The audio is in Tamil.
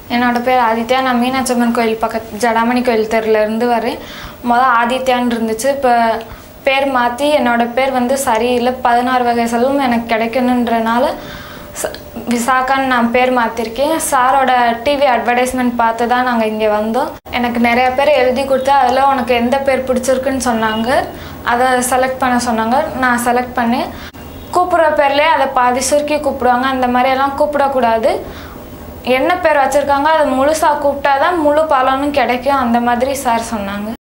என்னோட பேர் ஆதித்யா நான் மீனாட்சம்மன் கோயில் பக்கத்து ஜடாமணி கோயில் தெருலேருந்து வரேன் மொதல் ஆதித்யான்னு இருந்துச்சு இப்போ பேர் மாற்றி என்னோட பேர் வந்து சரியில்லை பதினாறு வகை செல்வம் எனக்கு கிடைக்கணுன்றனால ச- விசாகான்னு நான் பேர் மாற்றிருக்கேன் சாரோட டிவி அட்வர்டைஸ்மெண்ட் பார்த்து தான் நாங்கள் இங்கே வந்தோம் எனக்கு நிறைய பேர் எழுதி கொடுத்து அதில் உனக்கு எந்த பேர் பிடிச்சிருக்குன்னு சொன்னாங்க அதை செலக்ட் பண்ண சொன்னாங்க நான் செலக்ட் பண்ணேன் கூப்பிட்ற பேர்லேயே அதை பாதி சுருக்கி கூப்பிடுவாங்க அந்த மாதிரியெல்லாம் கூப்பிடக்கூடாது என்ன பேர் வச்சுருக்காங்க அதை முழுசாக கூப்பிட்டா தான் முழு பலனும் கிடைக்கும் அந்த மாதிரி சார் சொன்னாங்க